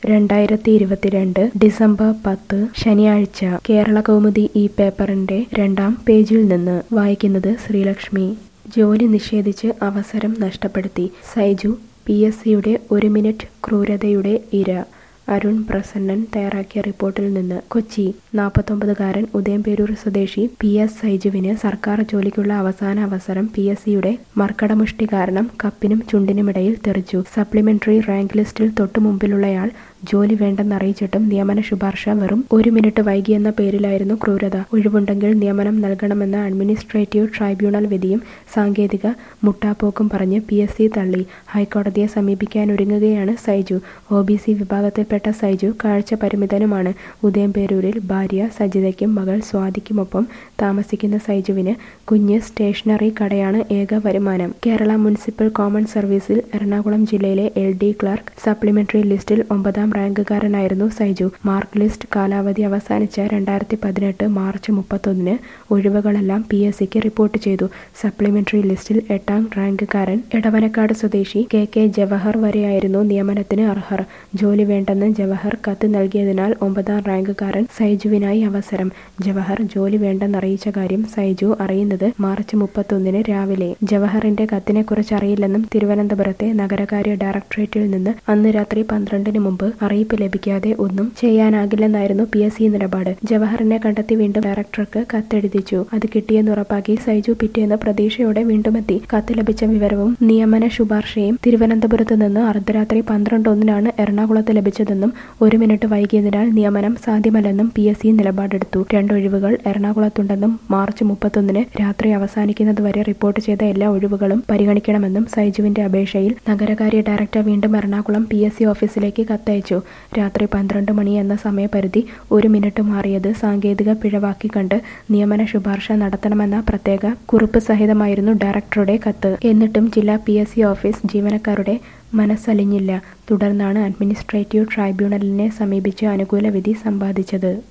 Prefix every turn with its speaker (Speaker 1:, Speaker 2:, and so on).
Speaker 1: രണ്ടായിരത്തി ഇരുപത്തിരണ്ട് ഡിസംബർ പത്ത് ശനിയാഴ്ച കേരള കൗമുദി ഈ പേപ്പറിന്റെ രണ്ടാം പേജിൽ നിന്ന് വായിക്കുന്നത് ശ്രീലക്ഷ്മി ജോലി നിഷേധിച്ച് അവസരം നഷ്ടപ്പെടുത്തി സൈജു പി എസ് സിയുടെ ഒരു മിനിറ്റ് ക്രൂരതയുടെ ഇര അരുൺ പ്രസന്നൻ തയ്യാറാക്കിയ റിപ്പോർട്ടിൽ നിന്ന് കൊച്ചി നാൽപ്പത്തൊമ്പതുകാരൻ ഉദയംപേരൂർ സ്വദേശി പി എസ് സൈജുവിന് സർക്കാർ ജോലിക്കുള്ള അവസാന അവസരം പി എസ് സിയുടെ മർക്കടമുഷ്ടി കാരണം കപ്പിനും ചുണ്ടിനുമിടയിൽ തെറിച്ചു സപ്ലിമെന്ററി റാങ്ക് ലിസ്റ്റിൽ തൊട്ടു മുമ്പിലുള്ളയാൾ ജോലി വേണ്ടെന്നറിയിച്ചിട്ടും നിയമന ശുപാർശ വെറും ഒരു മിനിറ്റ് വൈകിയെന്ന പേരിലായിരുന്നു ക്രൂരത ഒഴിവുണ്ടെങ്കിൽ നിയമനം നൽകണമെന്ന അഡ്മിനിസ്ട്രേറ്റീവ് ട്രൈബ്യൂണൽ വിധിയും സാങ്കേതിക മുട്ടാപ്പോക്കും പറഞ്ഞ് പി എസ് സി തള്ളി ഹൈക്കോടതിയെ സമീപിക്കാനൊരുങ്ങുകയാണ് സൈജു ഒ ബി സി വിഭാഗത്തിൽപ്പെട്ട സൈജു കാഴ്ച പരിമിതനുമാണ് ഉദയംപേരൂരിൽ ഭാര്യ സജിതയ്ക്കും മകൾ സ്വാതിക്കുമൊപ്പം താമസിക്കുന്ന സൈജുവിന് കുഞ്ഞ് സ്റ്റേഷനറി കടയാണ് ഏക വരുമാനം കേരള മുനിസിപ്പൽ കോമൺ സർവീസിൽ എറണാകുളം ജില്ലയിലെ എൽ ഡി ക്ലർക്ക് സപ്ലിമെന്ററി ലിസ്റ്റിൽ ഒമ്പതാം റാങ്കുകാരനായിരുന്നു സൈജു മാർക്ക് ലിസ്റ്റ് കാലാവധി അവസാനിച്ച രണ്ടായിരത്തി പതിനെട്ട് മാർച്ച് മുപ്പത്തൊന്നിന് ഒഴിവുകളെല്ലാം പി എസ് സിക്ക് റിപ്പോർട്ട് ചെയ്തു സപ്ലിമെന്ററി ലിസ്റ്റിൽ എട്ടാം റാങ്കുകാരൻ എടവനക്കാട് സ്വദേശി കെ കെ ജവഹർ വരെയായിരുന്നു നിയമനത്തിന് അർഹർ ജോലി വേണ്ടെന്ന് ജവഹർ കത്ത് നൽകിയതിനാൽ ഒമ്പതാം റാങ്കുകാരൻ സൈജുവിനായി അവസരം ജവഹർ ജോലി വേണ്ടെന്നറിയിച്ച കാര്യം സൈജു അറിയുന്നത് മാർച്ച് മുപ്പത്തൊന്നിന് രാവിലെ ജവഹറിന്റെ കത്തിനെക്കുറിച്ച് അറിയില്ലെന്നും തിരുവനന്തപുരത്തെ നഗരകാര്യ ഡയറക്ടറേറ്റിൽ നിന്ന് അന്ന് രാത്രി പന്ത്രണ്ടിന് മുമ്പ് അറിയിപ്പ് ലഭിക്കാതെ ഒന്നും ചെയ്യാനാകില്ലെന്നായിരുന്നു പി എസ് സി നിലപാട് ജവഹറിനെ കണ്ടെത്തി വീണ്ടും ഡയറക്ടർക്ക് കത്തെഴുതിച്ചു അത് കിട്ടിയെന്ന് ഉറപ്പാക്കി സൈജു പിറ്റേന്ന് പ്രതീക്ഷയോടെ വീണ്ടുമെത്തി കത്ത് ലഭിച്ച വിവരവും നിയമന ശുപാർശയും തിരുവനന്തപുരത്ത് നിന്ന് അർദ്ധരാത്രി പന്ത്രണ്ട് ഒന്നിനാണ് എറണാകുളത്ത് ലഭിച്ചതെന്നും ഒരു മിനിറ്റ് വൈകിയതിനാൽ നിയമനം സാധ്യമല്ലെന്നും പി എസ് സി നിലപാടെടുത്തു രണ്ടൊഴിവുകൾ എറണാകുളത്തുണ്ടെന്നും മാർച്ച് മുപ്പത്തൊന്നിന് രാത്രി അവസാനിക്കുന്നതുവരെ റിപ്പോർട്ട് ചെയ്ത എല്ലാ ഒഴിവുകളും പരിഗണിക്കണമെന്നും സൈജുവിന്റെ അപേക്ഷയിൽ നഗരകാര്യ ഡയറക്ടർ വീണ്ടും എറണാകുളം പി എസ് സി ഓഫീസിലേക്ക് കത്തയച്ചു രാത്രി പന്ത്രണ്ട് മണി എന്ന സമയപരിധി ഒരു മിനിറ്റ് മാറിയത് സാങ്കേതിക പിഴവാക്കി കണ്ട് നിയമന ശുപാർശ നടത്തണമെന്ന പ്രത്യേക കുറിപ്പ് സഹിതമായിരുന്നു ഡയറക്ടറുടെ കത്ത് എന്നിട്ടും ജില്ലാ പി എസ് സി ഓഫീസ് ജീവനക്കാരുടെ മനസ്സലിഞ്ഞില്ല തുടർന്നാണ് അഡ്മിനിസ്ട്രേറ്റീവ് ട്രൈബ്യൂണലിനെ സമീപിച്ച് അനുകൂല വിധി സമ്പാദിച്ചത്